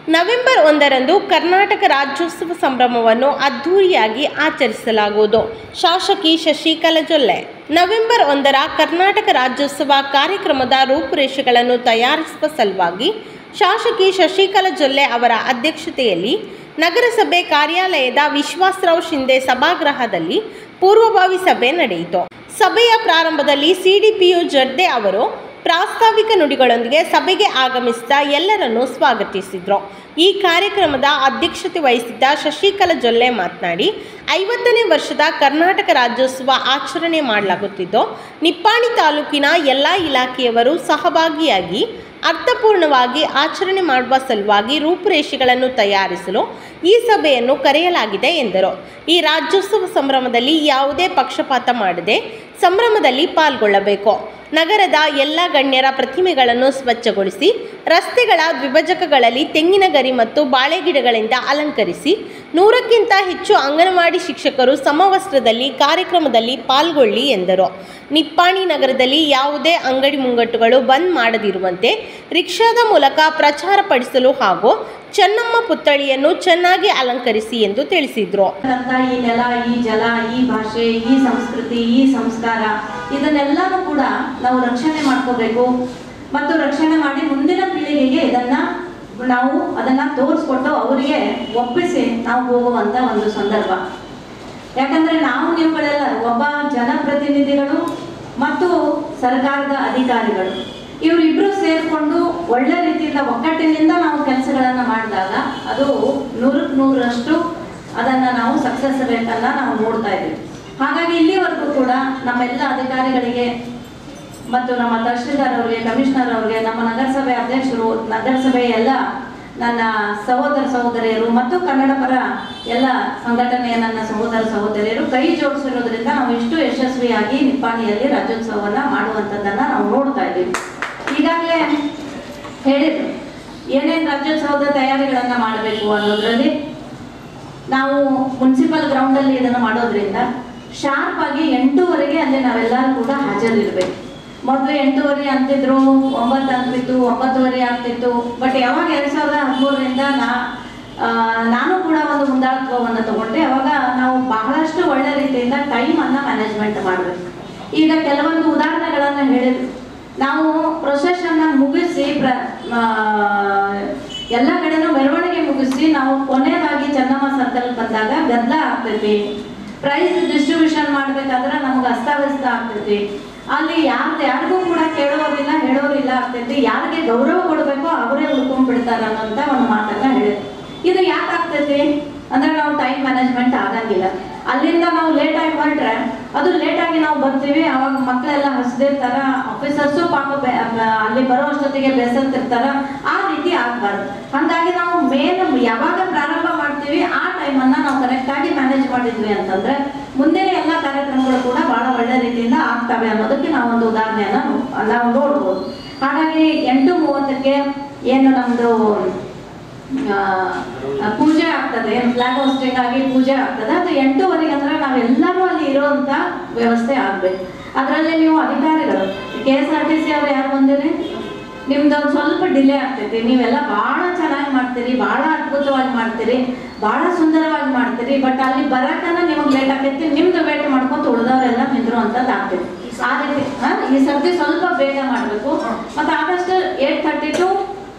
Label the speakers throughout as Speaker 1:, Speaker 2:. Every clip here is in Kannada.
Speaker 1: ನವೆಂಬರ್ ಒಂದರಂದು ಕರ್ನಾಟಕ ರಾಜ್ಯೋತ್ಸವ ಸಂಭ್ರಮವನ್ನು ಅದ್ಧೂರಿಯಾಗಿ ಆಚರಿಸಲಾಗುವುದು ಶಾಸಕಿ ಶಶಿಕಲಾ ಜೊಲ್ಲೆ ನವೆಂಬರ್ ಒಂದರ ಕರ್ನಾಟಕ ರಾಜ್ಯೋತ್ಸವ ಕಾರ್ಯಕ್ರಮದ ರೂಪುರೇಷೆಗಳನ್ನು ತಯಾರಿಸುವ ಸಲುವಾಗಿ ಶಾಸಕಿ ಶಶಿಕಲಾ ಜೊಲ್ಲೆ ಅವರ ಅಧ್ಯಕ್ಷತೆಯಲ್ಲಿ ನಗರಸಭೆ ಕಾರ್ಯಾಲಯದ ವಿಶ್ವಾಸರಾವ್ ಶಿಂದೆ ಸಭಾಗೃಹದಲ್ಲಿ ಪೂರ್ವಭಾವಿ ಸಭೆ ನಡೆಯಿತು ಸಭೆಯ ಪ್ರಾರಂಭದಲ್ಲಿ ಸಿಡಿಪಿಯು ಜರ್ದೆ ಅವರು ಪ್ರಾಸ್ತಾವಿಕ ನುಡಿಗಳೊಂದಿಗೆ ಸಭೆಗೆ ಆಗಮಿಸಿದ ಎಲ್ಲರನ್ನೂ ಸ್ವಾಗತಿಸಿದರು ಈ ಕಾರ್ಯಕ್ರಮದ ಅಧ್ಯಕ್ಷತೆ ವಹಿಸಿದ್ದ ಶಶಿಕಲಾ ಜೊಲ್ಲೆ ಮಾತನಾಡಿ ಐವತ್ತನೇ ವರ್ಷದ ಕರ್ನಾಟಕ ರಾಜ್ಯೋತ್ಸವ ಆಚರಣೆ ಮಾಡಲಾಗುತ್ತಿದ್ದು ನಿಪ್ಪಾಣಿ ತಾಲೂಕಿನ ಎಲ್ಲ ಇಲಾಖೆಯವರು ಸಹಭಾಗಿಯಾಗಿ ಅರ್ಥಪೂರ್ಣವಾಗಿ ಆಚರಣೆ ಮಾಡುವ ಸಲುವಾಗಿ ರೂಪುರೇಷೆಗಳನ್ನು ತಯಾರಿಸಲು ಈ ಸಭೆಯನ್ನು ಕರೆಯಲಾಗಿದೆ ಎಂದರು ಈ ರಾಜ್ಯೋತ್ಸವ ಸಂಭ್ರಮದಲ್ಲಿ ಯಾವುದೇ ಪಕ್ಷಪಾತ ಮಾಡದೆ ಸಂಭ್ರಮದಲ್ಲಿ ಪಾಲ್ಗೊಳ್ಳಬೇಕು ನಗರದ ಎಲ್ಲ ಗಣ್ಯರ ಪ್ರತಿಮೆಗಳನ್ನು ಸ್ವಚ್ಛಗೊಳಿಸಿ ರಸ್ತೆಗಳ ದ್ವಿಭಜಕಗಳಲ್ಲಿ ತೆಂಗಿನ ಗರಿ ಮತ್ತು ಬಾಳೆ ಗಿಡಗಳಿಂದ ಅಲಂಕರಿಸಿ ನೂರಕ್ಕಿಂತ ಹೆಚ್ಚು ಅಂಗನವಾಡಿ ಶಿಕ್ಷಕರು ಸಮವಸ್ತ್ರದಲ್ಲಿ ಕಾರ್ಯಕ್ರಮದಲ್ಲಿ ಪಾಲ್ಗೊಳ್ಳಿ ಎಂದರು ನಿಪ್ಪಾಣಿ ನಗರದಲ್ಲಿ ಯಾವುದೇ ಅಂಗಡಿ ಮುಂಗಟ್ಟುಗಳು ಬಂದ್ ಮಾಡದಿರುವಂತೆ ರಿಕ್ಷಾದ ಮೂಲಕ ಪ್ರಚಾರ ಪಡಿಸಲು ಹಾಗೂ ಚೆನ್ನಮ್ಮ ಪುತ್ಥಳಿಯನ್ನು ಚೆನ್ನಾಗಿ ಅಲಂಕರಿಸಿ ಎಂದು ತಿಳಿಸಿದರು
Speaker 2: ಅಂತ ಈ ನೆಲ ಈ ಜಲ ಈ ಭಾಷೆ ಈ ಸಂಸ್ಕೃತಿ ಈ ಸಂಸ್ಕಾರ ಇದನ್ನೆಲ್ಲನೂ ಕೂಡ ನಾವು ರಕ್ಷಣೆ ಮಾಡ್ಕೋಬೇಕು ಮತ್ತು ರಕ್ಷಣೆ ಮಾಡಿ ಮುಂದಿನ ಪೀಳಿಗೆಗೆ ಇದನ್ನ ನಾವು ಅದನ್ನ ತೋರಿಸ್ಕೊಟ್ಟು ಅವರಿಗೆ ಒಪ್ಪಿಸಿ ನಾವು ಹೋಗುವಂತ ಒಂದು ಸಂದರ್ಭ ಯಾಕಂದ್ರೆ ನಾವು ನೀವುಗಳೆಲ್ಲ ಒಬ್ಬ ಜನಪ್ರತಿನಿಧಿಗಳು ಮತ್ತು ಸರ್ಕಾರದ ಅಧಿಕಾರಿಗಳು ಇವರಿಬ್ರು ಸೇರಿಕೊಂಡು ಒಳ್ಳೆ ರೀತಿಯಿಂದ ಒಗ್ಗಟ್ಟಿನಿಂದ ನಾವು ಕೆಲಸಗಳನ್ನ ಮಾಡಿದಾಗ ಅದು ನೂರಕ್ಕೆ ನೂರರಷ್ಟು ಅದನ್ನ ನಾವು ಸಕ್ಸಸ್ ರೇಟನ್ನ ನಾವು ನೋಡ್ತಾ ಇದ್ದೀವಿ ಹಾಗಾಗಿ ಇಲ್ಲಿವರೆಗೂ ಕೂಡ ನಮ್ಮೆಲ್ಲ ಅಧಿಕಾರಿಗಳಿಗೆ ಮತ್ತು ನಮ್ಮ ತಹಶೀಲ್ದಾರ್ ಅವರಿಗೆ ಕಮಿಷನರ್ ಅವರಿಗೆ ನಮ್ಮ ನಗರಸಭೆ ಅಧ್ಯಕ್ಷರು ನಗರಸಭೆ ಎಲ್ಲ ನನ್ನ ಸಹೋದರ ಸಹೋದರಿಯರು ಮತ್ತು ಕನ್ನಡ ಪರ ಎಲ್ಲ ಸಂಘಟನೆಯ ನನ್ನ ಸಹೋದರ ಸಹೋದರಿಯರು ಕೈ ಜೋಡಿಸಿರೋದ್ರಿಂದ ನಾವು ಇಷ್ಟು ಯಶಸ್ವಿಯಾಗಿ ನಿಪ್ಪಾಣಿಯಲ್ಲಿ ರಾಜ್ಯೋತ್ಸವವನ್ನ ಮಾಡುವಂಥದ್ದನ್ನ ನಾವು ನೋಡ್ತಾ ಇದ್ದೀವಿ ಈಗಾಗಲೇ ಹೇಳಿದ್ರು ಏನೇನು ರಾಜ್ಯೋತ್ಸವದ ತಯಾರಿಗಳನ್ನ ಮಾಡಬೇಕು ಅನ್ನೋದ್ರಲ್ಲಿ ನಾವು ಮುನ್ಸಿಪಲ್ ಗ್ರೌಂಡ್ ಅಲ್ಲಿ ಇದನ್ನು ಮಾಡೋದ್ರಿಂದ ಶಾರ್ಪ್ ಆಗಿ ಎಂಟೂವರೆಗೆ ಅಲ್ಲಿ ನಾವೆಲ್ಲರೂ ಕೂಡ ಹಾಜರಿರ್ಬೇಕು ಮೊದಲು ಎಂಟೂವರೆ ಅಂತಿದ್ರು ಒಂಬತ್ತು ಅಂತಿತ್ತು ಒಂಬತ್ತುವರೆ ಆಗ್ತಿತ್ತು ಬಟ್ ಯಾವಾಗ ಎರಡ್ ಸಾವಿರದ ಹದಿಮೂರರಿಂದ ನಾ ಆ, ನಾನು ಕೂಡ ಒಂದು ಮುಂದಾಳತ್ವವನ್ನು ತಗೊಂಡೆ ಅವಾಗ ನಾವು ಬಹಳಷ್ಟು ಒಳ್ಳೆ ರೀತಿಯಿಂದ ಟೈಮ್ ಅನ್ನ ಮ್ಯಾನೇಜ್ಮೆಂಟ್ ಮಾಡಬೇಕು ಈಗ ಕೆಲವೊಂದು ಉದಾಹರಣೆಗಳನ್ನ ಹೇಳಿದ್ರು ನಾವು ಪ್ರೊಸೆಸ್ ಅನ್ನ ಮುಗಿಸಿ ಪ್ರ ಆ, ಎಲ್ಲ ಕಡೆನೂ ಮೆರವಣಿಗೆ ಮುಗಿಸಿ ನಾವು ಕೊನೆಯದಾಗಿ ಚೆನ್ನಮ್ಮ ಸರ್ಕಲ್ ಬಂದಾಗ ಗದ್ದಲ ಆಗ್ತೈತಿ ಪ್ರೈಸ್ ಡಿಸ್ಟ್ರಿಬ್ಯೂಷನ್ ಮಾಡ್ಬೇಕಾದ್ರೆ ನಮ್ಗೆ ಅಸ್ತವ್ಯಸ್ತ ಆಗ್ತೈತಿ ಅಲ್ಲಿ ಯಾರ್ದು ಯಾರಿಗೂ ಕೂಡ ಕೇಳೋರಿಲ್ಲ ಹೇಳೋರಿಲ್ಲ ಆಗ್ತೈತಿ ಯಾರಿಗೆ ಗೌರವ ಕೊಡಬೇಕು ಅವರೇ ಉಳ್ಕೊಂಡ್ ಬಿಡ್ತಾರ ಅನ್ನೋಂತ ಒಂದು ಮಾತನ್ನ ಹೇಳಿದ್ರು ಇದು ಯಾಕೆ ಆಗ್ತೈತಿ ಅಂದ್ರೆ ನಾವು ಟೈಮ್ ಮ್ಯಾನೇಜ್ಮೆಂಟ್ ಆಗಂಗಿಲ್ಲ ಅಲ್ಲಿಂದ ನಾವು ಲೇಟ್ ಆಗಿ ಹೊರಟ್ರೆ ಅದು ಲೇಟ್ ಆಗಿ ನಾವು ಬರ್ತೀವಿ ಅವಾಗ ಮಕ್ಕಳೆಲ್ಲ ಹಸ್ದಿರ್ತಾರ ಆಫೀಸರ್ಸು ಪಾಪ ಬೆ- ಬ- ಅಲ್ಲಿ ಬರೋ ಅಷ್ಟೊತ್ತಿಗೆ ಬೇಸತ್ತಿರ್ತಾರ ಆ ರೀತಿ ಆಗ್ಬಾರ್ದು ಹಾಗಾಗಿ ನಾವು ಮೇನ್ ಯಾವಾಗ ಪ್ರಾರಂಭ ಮಾಡ್ತೀವಿ ಆ ಟೈಮನ್ನ ನಾವು ಕರೆಕ್ಟ್ ಆಗಿ ಮ್ಯಾನೇಜ್ ಮಾಡಿದ್ವಿ ಅಂತಂದ್ರೆ ಮುಂದಿನ ಎಲ್ಲ ಕಾರ್ಯಕ್ರಮಗಳು ಕೂಡ ಬಹಳ ಒಳ್ಳೆ ರೀತಿಯಿಂದ ಆಗ್ತವೆ ಅನ್ನೋದಕ್ಕೆ ನಾವು ಒಂದು ಉದಾಹರಣೆಯನ್ನ ನೋ- ನಾವು ನೋಡ್ಬೋದು ಹಾಗಾಗಿ ಎಂಟು ಮೂವತ್ತಕ್ಕೆ ಏನು ನಮ್ದು ಆ, ಆ, ಪೂಜೆ ಆಗ್ತದೆ ಫ್ಲಾಗ್ ಹೋಸ್ಟಿಂಗ್ ಆಗಿ ಪೂಜೆ ಆಗ್ತದೆ ಅದು ಎಂಟೂವರೆಗೆ ಅಂದ್ರೆ ನಾವೆಲ್ಲರೂ ಅಲ್ಲಿ ಇರುವಂತ ವ್ಯವಸ್ಥೆ ಆಗ್ಬೇಕು ಅದರಲ್ಲಿ ನೀವು ಅಧಿಕಾರಿಗಳು K S R T C ಅವ್ರು ಯಾರು ಬಂದಿರಿ ನಿಮ್ದು ಒಂದು ಸ್ವಲ್ಪ ಡಿಲೇ ಆಗ್ತೈತಿ ನೀವೆಲ್ಲ ಬಹಳ ಚೆನ್ನಾಗಿ ಮಾಡ್ತೀರಿ ಬಹಳ ಅದ್ಭುತವಾಗಿ ಮಾಡ್ತೀರಿ ಬಹಳ ಸುಂದರವಾಗಿ ಮಾಡ್ತೀರಿ ಬಟ್ ಅಲ್ಲಿ ಬರಕನ ನಿಮಗೆ ಲೇಟ್ ಆಗ್ತೈತಿ ನಿಮ್ದು ವೇಟ್ ಮಾಡ್ಕೊತ ಉಳಿದವರೆಲ್ಲ ನಿಂದಿರುವಂಥದ್ದು ಆಗ್ತೈತಿ ಆ ರೀತಿ ಹಾ, ಈ ಸರ್ತಿ ಸ್ವಲ್ಪ ಬೇಗ ಮಾಡಬೇಕು ಮತ್ತೆ ಆದಷ್ಟು eight thirty to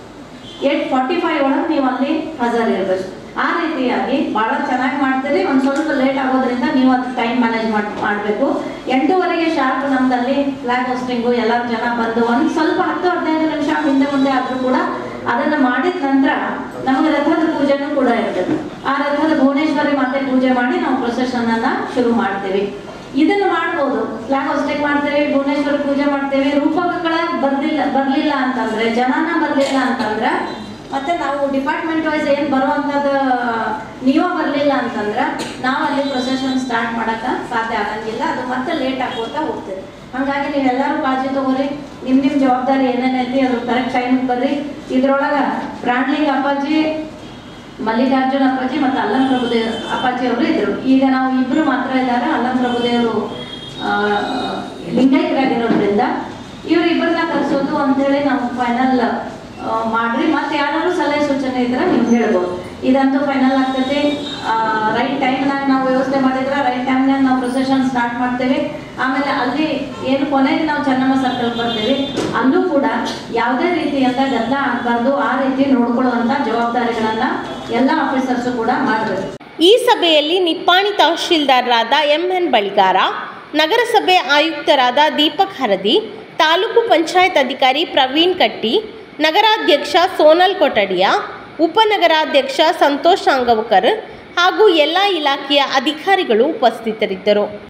Speaker 2: eight forty five ಒಳಗೆ ನೀವು ಅಲ್ಲಿ ಹಾಜರಿರ್ಬೇಕು ಆ ರೀತಿಯಾಗಿ ಬಹಳ ಚೆನ್ನಾಗಿ ಮಾಡ್ತೀರಿ ಒಂದು ಸ್ವಲ್ಪ ಲೇಟ್ ಆಗೋದ್ರಿಂದ ನೀವು ಅದು ಟೈಮ್ ಮ್ಯಾನೇಜ್ ಮಾಡಿ ಮಾಡಬೇಕು ಎಂಟೂವರೆಗೆ ಶಾರ್ಪ್ ನಮ್ದಲ್ಲಿ ಫ್ಲಾಗ್ ಹೋಸ್ಟಿಂಗು ಎಲ್ಲರೂ ಜನ ಬಂದು ಒಂದು ಸ್ವಲ್ಪ ಹತ್ತು ಹದಿನೈದು ನಿಮಿಷ ಹಿಂದೆ ಮುಂದೆ ಆದರೂ ಕೂಡ ಅದನ್ನು ಮಾಡಿದ ನಂತರ ನಮಗೆ ರಥದ ಪೂಜೆನೂ ಕೂಡ ಇರ್ತದೆ ಆ ರಥದ ಭುವನೇಶ್ವರಿ ಮಾತೆ ಪೂಜೆ ಮಾಡಿ ನಾವು ಪ್ರೊಸೆಷನ್ ಅನ್ನ ಶುರು ಮಾಡ್ತೀವಿ ಇದನ್ನು ಮಾಡ್ಬೋದು ಫ್ಲಾಗ್ ಹೋಸ್ಟಿಂಗ್ ಮಾಡ್ತೇವೆ ಭುವನೇಶ್ವರಿ ಪೂಜೆ ಮಾಡ್ತೇವೆ ರೂಪಕಗಳ ಬರ್ಲಿಲ್ಲ ಬರ್ಲಿಲ್ಲ ಅಂತಂದ್ರೆ ಜನನ ಬರ್ಲಿಲ್ಲ ಅಂತಂದ್ರೆ ಮತ್ತೆ ನಾವು ಡಿಪಾರ್ಟ್ಮೆಂಟ್ ವೈಸ್ ಏನ್ ಬರುವಂತದ್ದು ನೀವ ಬರ್ಲಿಲ್ಲ ಅಂತಂದ್ರೆ ನಾವು ಅಲ್ಲಿ ಪ್ರೊಸೆಷನ್ ಸ್ಟಾರ್ಟ್ ಮಾಡಕ ಸಾಧ್ಯ ಆಗಂಗಿಲ್ಲ ಅದು ಮತ್ತೆ ಲೇಟ್ ಆಗೋತಾ ಹೋಗ್ತದೆ ಹಂಗಾಗಿ ನೀವೆಲ್ಲರೂ ಕಾಳಜಿ ತಗೋರಿ ನಿಮ್ ನಿಮ್ ಜವಾಬ್ದಾರಿ ಏನೇನೈತಿ ಅದು ಕರೆಕ್ಟ್ ಟೈಮ್ ಬರ್ರಿ ಇದ್ರೊಳಗ ಬ್ರಾಂಡ್ಲಿಂಗ್ ಅಪ್ಪಾಜಿ ಮಲ್ಲಿಕಾರ್ಜುನ ಅಪ್ಪಾಜಿ ಮತ್ತು ಅಲ್ಲಂ ಪ್ರಭುದೇವ್ ಅಪ್ಪಾಜಿ ಅವರು ಇದ್ರು ಈಗ ನಾವು ಇಬ್ರು ಮಾತ್ರ ಇದ್ದಾರೆ ಅಲ್ಲಂ ಪ್ರಭುದೇವರು ಆ, ಲಿಂಗೈಕ್ಯರಾಗಿರೋದ್ರಿಂದ ಇವ್ರು ಇಬ್ಬರನ್ನ ಕರೆಸೋದು ಅಂತೇಳಿ ನಾವು ಫೈನಲ್ ಮಾಡ್ರಿ ಮತ್ತೆ ಯಾರು ಸಲಹೆ ಸೂಚನೆ ಇದ್ರೆ ನೀವು ಹೇಳ್ಬೋದು ಇದಂತೂ ಫೈನಲ್ ಆಗ್ತೈತಿ ರೈಟ್ ಟೈಮ್ನಾಗ ನಾವು ವ್ಯವಸ್ಥೆ ಮಾಡಿದ್ರೆ ರೈಟ್ ಟೈಮ್ನಾಗ ನಾವು ಪ್ರೊಸೆಷನ್ ಸ್ಟಾರ್ಟ್ ಮಾಡ್ತೇವೆ ಆಮೇಲೆ ಅಲ್ಲಿ ಏನು ಕೊನೆಗೆ ನಾವು ಚೆನ್ನಮ್ಮ ಸರ್ಕಲ್ ಬರ್ತೀವಿ ಅಲ್ಲೂ ಕೂಡ ಯಾವುದೇ ರೀತಿಯಿಂದ ಗದ್ದಲ ಆಗಬಾರ್ದು ಆ ರೀತಿ ನೋಡ್ಕೊಳ್ಳುವಂಥ ಜವಾಬ್ದಾರಿಗಳನ್ನ ಎಲ್ಲ ಆಫೀಸರ್ಸು ಕೂಡ ಮಾಡಬೇಕು
Speaker 1: ಈ ಸಭೆಯಲ್ಲಿ ನಿಪ್ಪಾಣಿ ತಹಶೀಲ್ದಾರರಾದ ಎಂಎನ್ ಬಳಿಗಾರ ನಗರಸಭೆ ಆಯುಕ್ತರಾದ ದೀಪಕ್ ಹರದಿ ತಾಲೂಕು ಪಂಚಾಯತ್ ಅಧಿಕಾರಿ ಪ್ರವೀಣ್ ಕಟ್ಟಿ ನಗರಾಧ್ಯಕ್ಷ ಸೋನಲ್ ಕೊಠಡಿಯಾ ಉಪನಗರಾಧ್ಯಕ್ಷ ಸಂತೋಷ್ ಅಂಗವಕರ್ ಹಾಗೂ ಎಲ್ಲ ಇಲಾಖೆಯ ಅಧಿಕಾರಿಗಳು ಉಪಸ್ಥಿತರಿದ್ದರು